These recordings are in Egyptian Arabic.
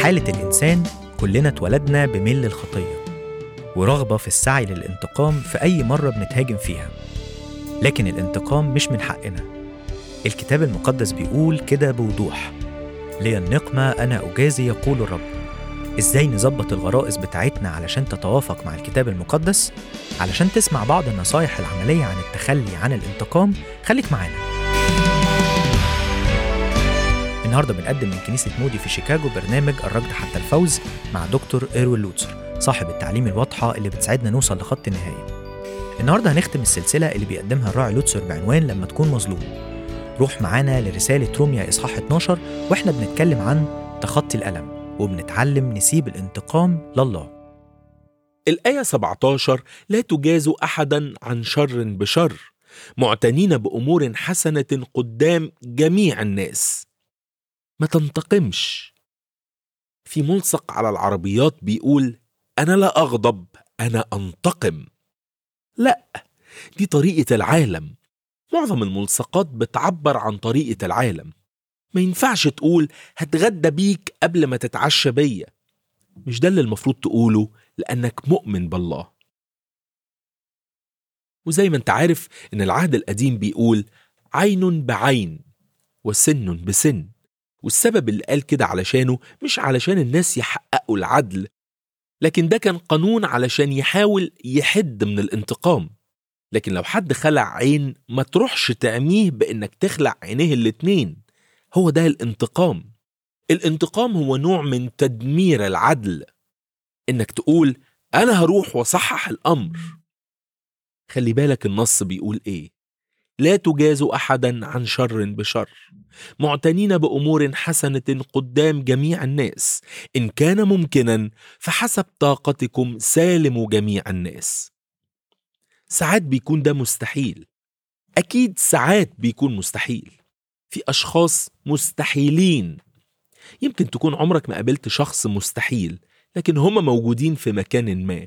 حالة الإنسان كلنا اتولدنا بميل للخطية ورغبة في السعي للانتقام في أي مرة بنتهاجم فيها لكن الانتقام مش من حقنا الكتاب المقدس بيقول كده بوضوح لي النقمة أنا أجازي يقول الرب إزاي نظبط الغرائز بتاعتنا علشان تتوافق مع الكتاب المقدس علشان تسمع بعض النصايح العملية عن التخلي عن الانتقام خليك معانا النهارده بنقدم من كنيسة مودي في شيكاغو برنامج الركض حتى الفوز مع دكتور إيروين لوتسر صاحب التعليم الواضحة اللي بتساعدنا نوصل لخط النهاية النهارده هنختم السلسلة اللي بيقدمها الراعي لوتسر بعنوان لما تكون مظلوم روح معانا لرسالة روميا إصحاح 12 وإحنا بنتكلم عن تخطي الألم وبنتعلم نسيب الانتقام لله الآية 17 لا تجازوا أحدا عن شر بشر معتنين بأمور حسنة قدام جميع الناس ما تنتقمش في ملصق على العربيات بيقول أنا لا أغضب أنا أنتقم لا دي طريقة العالم معظم الملصقات بتعبر عن طريقة العالم ما ينفعش تقول هتغدى بيك قبل ما تتعشى بيا مش ده اللي المفروض تقوله لأنك مؤمن بالله وزي ما انت عارف ان العهد القديم بيقول عين بعين وسن بسن والسبب اللي قال كده علشانه مش علشان الناس يحققوا العدل لكن ده كان قانون علشان يحاول يحد من الانتقام لكن لو حد خلع عين ما تروحش تعميه بانك تخلع عينيه الاتنين هو ده الانتقام الانتقام هو نوع من تدمير العدل انك تقول انا هروح واصحح الامر خلي بالك النص بيقول ايه لا تجازوا احدا عن شر بشر معتنين بامور حسنه قدام جميع الناس ان كان ممكنا فحسب طاقتكم سالموا جميع الناس ساعات بيكون ده مستحيل اكيد ساعات بيكون مستحيل في اشخاص مستحيلين يمكن تكون عمرك ما قابلت شخص مستحيل لكن هم موجودين في مكان ما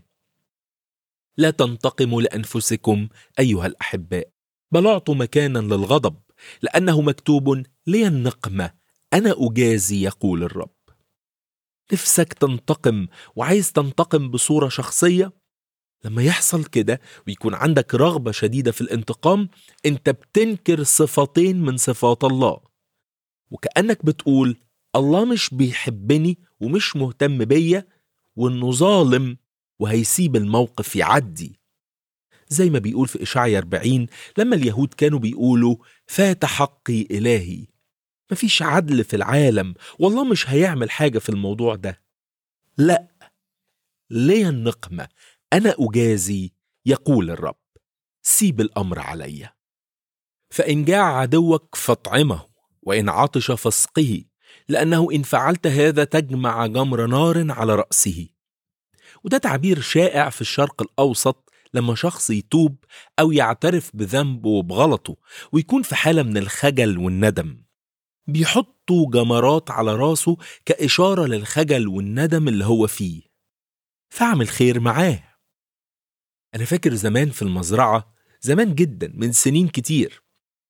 لا تنتقموا لانفسكم ايها الاحباء بل اعطوا مكانا للغضب لانه مكتوب لي النقمه انا اجازي يقول الرب نفسك تنتقم وعايز تنتقم بصوره شخصيه لما يحصل كده ويكون عندك رغبه شديده في الانتقام انت بتنكر صفتين من صفات الله وكانك بتقول الله مش بيحبني ومش مهتم بيا وانه ظالم وهيسيب الموقف يعدي زي ما بيقول في إشعيا 40 لما اليهود كانوا بيقولوا فات حقي إلهي مفيش عدل في العالم والله مش هيعمل حاجة في الموضوع ده لا ليا النقمة أنا أجازي يقول الرب سيب الأمر علي فإن جاع عدوك فاطعمه وإن عطش فاسقه لأنه إن فعلت هذا تجمع جمر نار على رأسه وده تعبير شائع في الشرق الأوسط لما شخص يتوب أو يعترف بذنبه وبغلطه ويكون في حالة من الخجل والندم بيحطوا جمرات على راسه كإشارة للخجل والندم اللي هو فيه فاعمل خير معاه أنا فاكر زمان في المزرعة زمان جدا من سنين كتير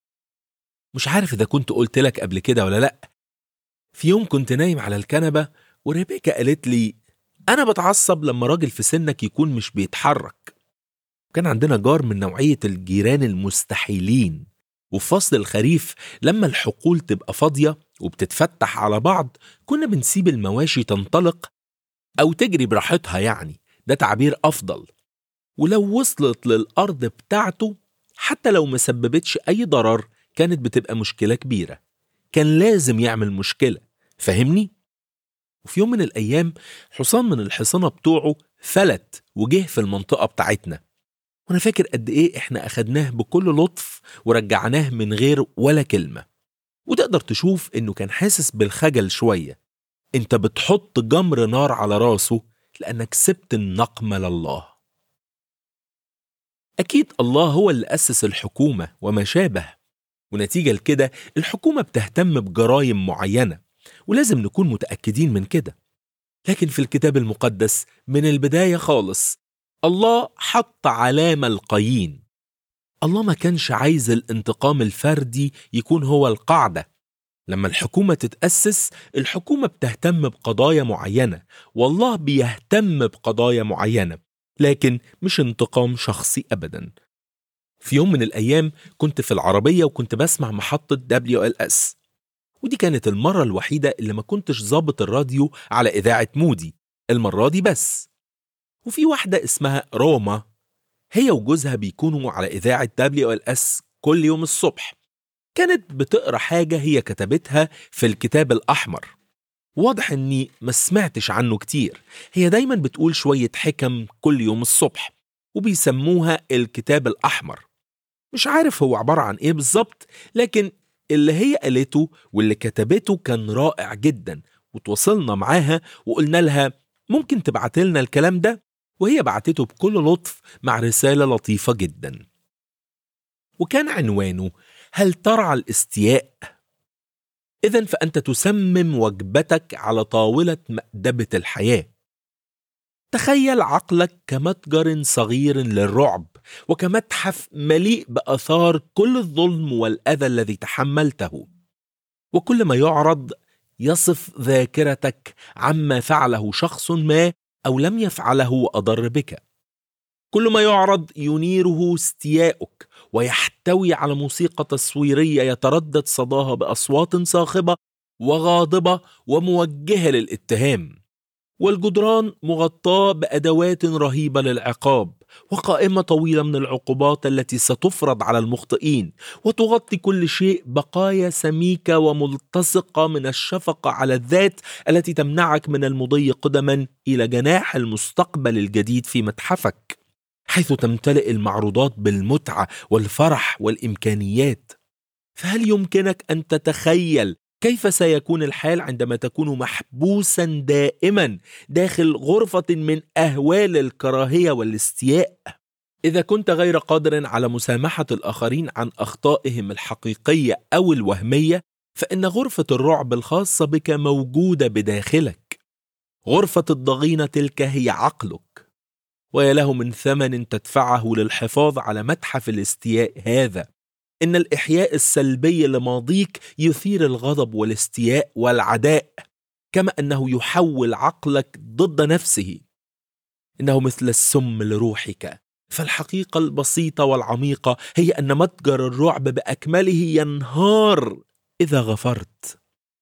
مش عارف إذا كنت قلت لك قبل كده ولا لأ في يوم كنت نايم على الكنبة وريبيكا قالت لي أنا بتعصب لما راجل في سنك يكون مش بيتحرك كان عندنا جار من نوعية الجيران المستحيلين وفي فصل الخريف لما الحقول تبقى فاضية وبتتفتح على بعض كنا بنسيب المواشي تنطلق أو تجري براحتها يعني ده تعبير أفضل ولو وصلت للأرض بتاعته حتى لو ما سببتش أي ضرر كانت بتبقى مشكلة كبيرة كان لازم يعمل مشكلة فهمني؟ وفي يوم من الأيام حصان من الحصانة بتوعه فلت وجه في المنطقة بتاعتنا وأنا فاكر قد إيه إحنا أخدناه بكل لطف ورجعناه من غير ولا كلمة وتقدر تشوف إنه كان حاسس بالخجل شوية أنت بتحط جمر نار على راسه لأنك سبت النقمة لله أكيد الله هو اللي أسس الحكومة وما شابه ونتيجة لكده الحكومة بتهتم بجرائم معينة ولازم نكون متأكدين من كده لكن في الكتاب المقدس من البداية خالص الله حط علامة القايين الله ما كانش عايز الانتقام الفردي يكون هو القاعدة لما الحكومة تتأسس الحكومة بتهتم بقضايا معينة والله بيهتم بقضايا معينة لكن مش انتقام شخصي أبدا في يوم من الأيام كنت في العربية وكنت بسمع محطة WLS ودي كانت المرة الوحيدة اللي ما كنتش ظابط الراديو على إذاعة مودي المرة دي بس وفي واحدة اسمها روما هي وجوزها بيكونوا على إذاعة WLS كل يوم الصبح كانت بتقرا حاجة هي كتبتها في الكتاب الأحمر واضح إني ما سمعتش عنه كتير هي دايما بتقول شوية حكم كل يوم الصبح وبيسموها الكتاب الأحمر مش عارف هو عبارة عن إيه بالظبط لكن اللي هي قالته واللي كتبته كان رائع جدا وتواصلنا معاها وقلنا لها ممكن تبعت لنا الكلام ده وهي بعتته بكل لطف مع رسالة لطيفة جدا وكان عنوانه هل ترعى الاستياء؟ إذا فأنت تسمم وجبتك على طاولة مأدبة الحياة. تخيل عقلك كمتجر صغير للرعب وكمتحف مليء بآثار كل الظلم والأذى الذي تحملته. وكل ما يعرض يصف ذاكرتك عما فعله شخص ما أو لم يفعله وأضر بك. كل ما يعرض ينيره استياؤك ويحتوي على موسيقى تصويريه يتردد صداها باصوات صاخبه وغاضبه وموجهه للاتهام والجدران مغطاه بادوات رهيبه للعقاب وقائمه طويله من العقوبات التي ستفرض على المخطئين وتغطي كل شيء بقايا سميكه وملتصقه من الشفقه على الذات التي تمنعك من المضي قدما الى جناح المستقبل الجديد في متحفك حيث تمتلئ المعروضات بالمتعه والفرح والامكانيات فهل يمكنك ان تتخيل كيف سيكون الحال عندما تكون محبوسا دائما داخل غرفه من اهوال الكراهيه والاستياء اذا كنت غير قادر على مسامحه الاخرين عن اخطائهم الحقيقيه او الوهميه فان غرفه الرعب الخاصه بك موجوده بداخلك غرفه الضغينه تلك هي عقلك ويا له من ثمن تدفعه للحفاظ على متحف الاستياء هذا ان الاحياء السلبي لماضيك يثير الغضب والاستياء والعداء كما انه يحول عقلك ضد نفسه انه مثل السم لروحك فالحقيقه البسيطه والعميقه هي ان متجر الرعب باكمله ينهار اذا غفرت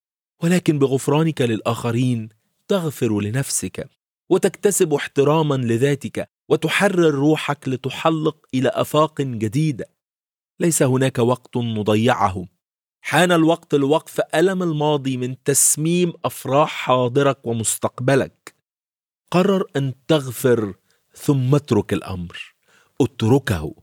ولكن بغفرانك للاخرين تغفر لنفسك وتكتسب احتراما لذاتك وتحرر روحك لتحلق الى افاق جديده ليس هناك وقت نضيعه حان الوقت لوقف الم الماضي من تسميم افراح حاضرك ومستقبلك قرر ان تغفر ثم اترك الامر اتركه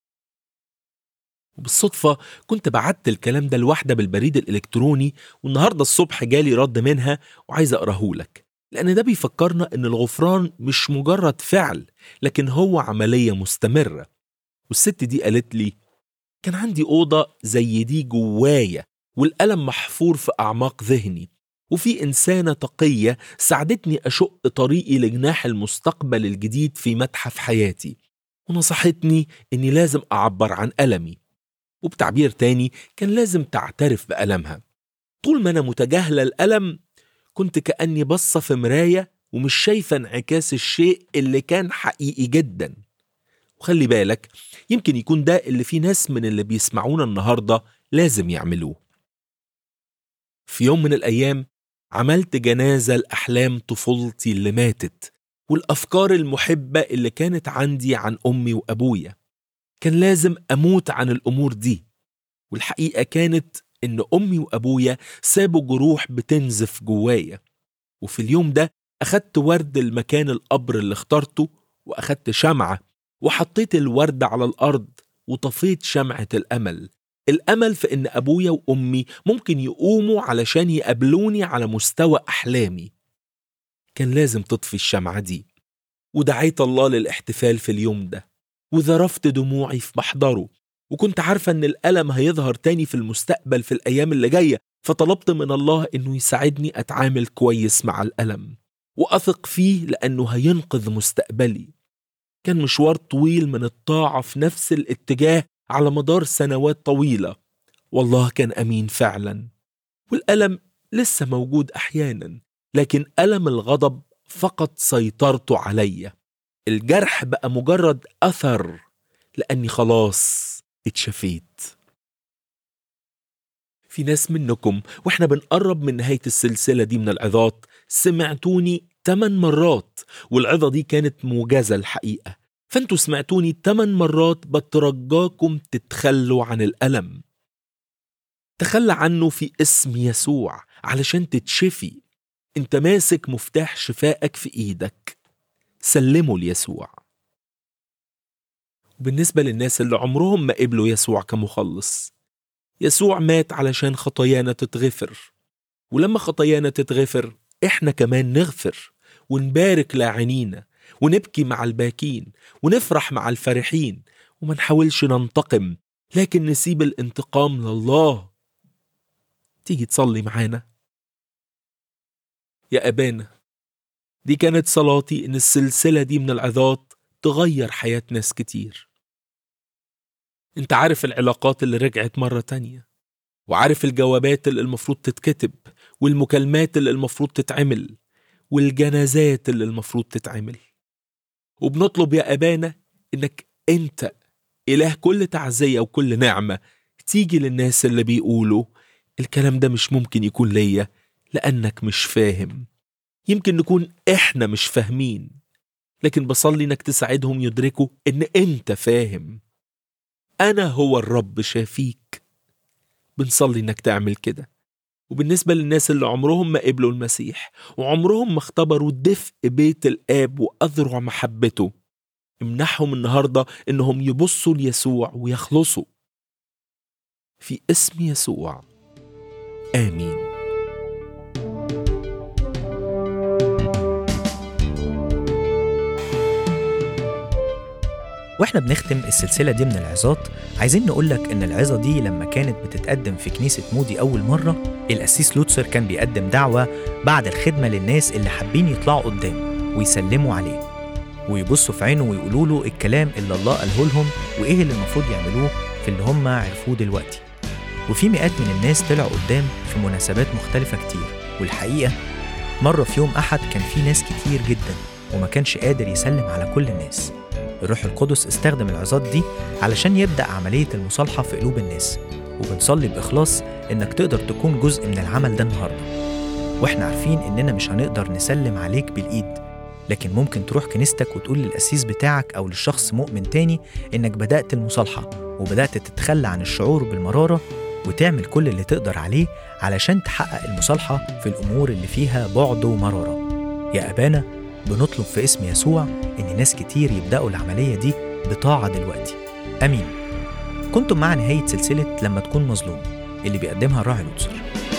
وبالصدفة كنت بعت الكلام ده لواحدة بالبريد الإلكتروني والنهاردة الصبح جالي رد منها وعايز أقراه لك لأن ده بيفكرنا إن الغفران مش مجرد فعل لكن هو عملية مستمرة والست دي قالت لي كان عندي أوضة زي دي جوايا والألم محفور في أعماق ذهني وفي إنسانة تقية ساعدتني أشق طريقي لجناح المستقبل الجديد في متحف حياتي ونصحتني إني لازم أعبر عن ألمي وبتعبير تاني كان لازم تعترف بألمها طول ما أنا متجاهلة الألم كنت كأني بصة في مراية ومش شايفة انعكاس الشيء اللي كان حقيقي جدا وخلي بالك يمكن يكون ده اللي فيه ناس من اللي بيسمعونا النهاردة لازم يعملوه في يوم من الأيام عملت جنازة لأحلام طفولتي اللي ماتت والأفكار المحبة اللي كانت عندي عن أمي وأبويا كان لازم أموت عن الأمور دي والحقيقة كانت إن أمي وأبويا سابوا جروح بتنزف جوايا وفي اليوم ده أخدت ورد المكان القبر اللي اخترته وأخدت شمعة وحطيت الورد على الأرض وطفيت شمعة الأمل الأمل في إن أبويا وأمي ممكن يقوموا علشان يقابلوني على مستوى أحلامي كان لازم تطفي الشمعة دي ودعيت الله للاحتفال في اليوم ده وذرفت دموعي في محضره وكنت عارفة إن الألم هيظهر تاني في المستقبل في الأيام اللي جاية فطلبت من الله إنه يساعدني أتعامل كويس مع الألم وأثق فيه لأنه هينقذ مستقبلي كان مشوار طويل من الطاعة في نفس الاتجاه على مدار سنوات طويلة والله كان أمين فعلا والألم لسه موجود أحيانا لكن ألم الغضب فقط سيطرته عليا الجرح بقى مجرد أثر لأني خلاص اتشفيت في ناس منكم واحنا بنقرب من نهاية السلسلة دي من العظات سمعتوني 8 مرات والعظة دي كانت موجزة الحقيقة فانتوا سمعتوني 8 مرات بترجاكم تتخلوا عن الألم تخلى عنه في اسم يسوع علشان تتشفي انت ماسك مفتاح شفائك في ايدك سلمه ليسوع وبالنسبة للناس اللي عمرهم ما قبلوا يسوع كمخلص يسوع مات علشان خطايانا تتغفر ولما خطايانا تتغفر احنا كمان نغفر ونبارك لاعنينا ونبكي مع الباكين ونفرح مع الفرحين وما نحاولش ننتقم لكن نسيب الانتقام لله تيجي تصلي معانا يا أبانا دي كانت صلاتي إن السلسلة دي من العظات تغير حياة ناس كتير انت عارف العلاقات اللي رجعت مرة تانية وعارف الجوابات اللي المفروض تتكتب والمكالمات اللي المفروض تتعمل والجنازات اللي المفروض تتعمل وبنطلب يا أبانا إنك أنت إله كل تعزية وكل نعمة تيجي للناس اللي بيقولوا الكلام ده مش ممكن يكون ليا لأنك مش فاهم يمكن نكون إحنا مش فاهمين لكن بصلي إنك تساعدهم يدركوا إن أنت فاهم أنا هو الرب شافيك بنصلي إنك تعمل كده وبالنسبة للناس اللي عمرهم ما قبلوا المسيح وعمرهم ما اختبروا دفء بيت الآب وأذرع محبته امنحهم النهاردة إنهم يبصوا ليسوع ويخلصوا في اسم يسوع آمين واحنا بنختم السلسلة دي من العظات عايزين نقولك ان العظة دي لما كانت بتتقدم في كنيسة مودي أول مرة القسيس لوتسر كان بيقدم دعوة بعد الخدمة للناس اللي حابين يطلعوا قدام ويسلموا عليه ويبصوا في عينه ويقولوا له الكلام اللي الله قاله لهم وايه اللي المفروض يعملوه في اللي هم عرفوه دلوقتي وفي مئات من الناس طلعوا قدام في مناسبات مختلفة كتير والحقيقة مرة في يوم أحد كان في ناس كتير جدا وما كانش قادر يسلم على كل الناس الروح القدس استخدم العظات دي علشان يبدأ عملية المصالحة في قلوب الناس وبنصلي بإخلاص إنك تقدر تكون جزء من العمل ده النهاردة وإحنا عارفين إننا مش هنقدر نسلم عليك بالإيد لكن ممكن تروح كنيستك وتقول للقسيس بتاعك أو للشخص مؤمن تاني إنك بدأت المصالحة وبدأت تتخلى عن الشعور بالمرارة وتعمل كل اللي تقدر عليه علشان تحقق المصالحة في الأمور اللي فيها بعد ومرارة يا أبانا بنطلب في اسم يسوع إن ناس كتير يبدأوا العملية دي بطاعة دلوقتي أمين كنتم مع نهاية سلسلة لما تكون مظلوم اللي بيقدمها الراعي لوتسر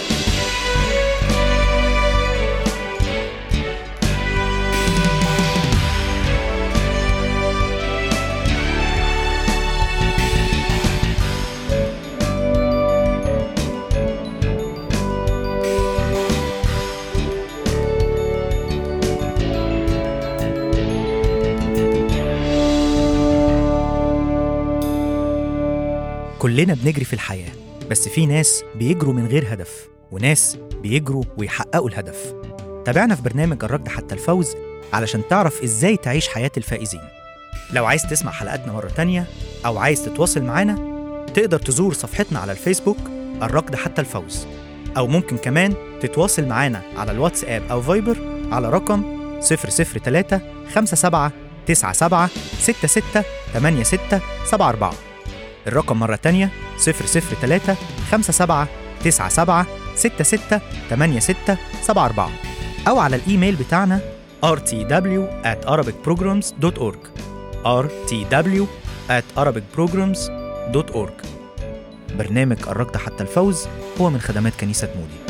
كلنا بنجري في الحياة بس في ناس بيجروا من غير هدف وناس بيجروا ويحققوا الهدف تابعنا في برنامج الركض حتى الفوز علشان تعرف ازاي تعيش حياة الفائزين لو عايز تسمع حلقاتنا مرة تانية أو عايز تتواصل معانا تقدر تزور صفحتنا على الفيسبوك الركض حتى الفوز أو ممكن كمان تتواصل معانا على الواتساب أو فايبر على رقم 003 57 97 66 86 74 الرقم مرة تانية 003 57 97 66 86 74 أو على الإيميل بتاعنا rtw at arabicprograms.org rtw at arabicprograms.org برنامج الركض حتى الفوز هو من خدمات كنيسة مودي